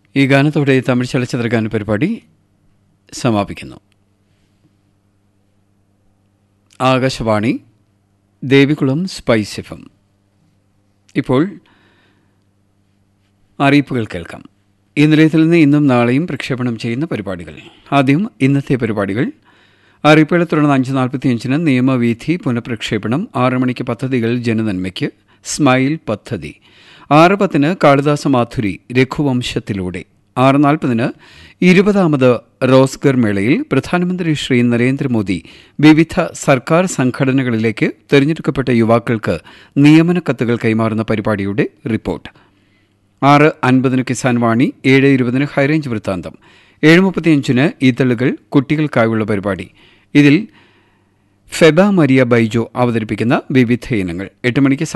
ഈ ഗാനത്തോടെ തമിഴ് ചലച്ചിത്ര ഗാന പരിപാടി സമാപിക്കുന്നു ആകാശവാണി ദേവികുളം സ്പൈസ് എഫം ഇപ്പോൾ അറിയിപ്പുകൾ കേൾക്കാം ഈ നിലയത്തിൽ നിന്ന് ഇന്നും നാളെയും പ്രക്ഷേപണം ചെയ്യുന്ന പരിപാടികൾ ആദ്യം ഇന്നത്തെ പരിപാടികൾ അറിയിപ്പുകളെ തുടർന്ന് അഞ്ച് നാൽപ്പത്തിയഞ്ചിന് നിയമവീഥി പുനഃപ്രക്ഷേപണം ആറ് മണിക്ക് പദ്ധതികൾ ജനനന്മയ്ക്ക് സ്മൈൽ പദ്ധതി ആറ് പത്തിന് കാളിദാസ മാധുരി രഘുവംശത്തിലൂടെ ആറ് നാൽപ്പതിന് ഇരുപതാമത് റോസ്ഗർ മേളയിൽ പ്രധാനമന്ത്രി ശ്രീ നരേന്ദ്രമോദി വിവിധ സർക്കാർ സംഘടനകളിലേക്ക് തെരഞ്ഞെടുക്കപ്പെട്ട യുവാക്കൾക്ക് നിയമന കത്തുകൾ കൈമാറുന്ന പരിപാടിയുടെ റിപ്പോർട്ട് ആറ് അൻപതിന് കിസാൻ വാണി ഏഴ് ഇരുപതിന് ഹൈറേഞ്ച് വൃത്താന്തം ഏഴ് മുപ്പത്തിയഞ്ചിന് ഈത്തളുകൾ കുട്ടികൾക്കായുള്ള പരിപാടി ഇതിൽ ഫെബ മരിയ ബൈജോ അവതരിപ്പിക്കുന്ന വിവിധ ഇനങ്ങൾ എട്ട് മണിക്ക്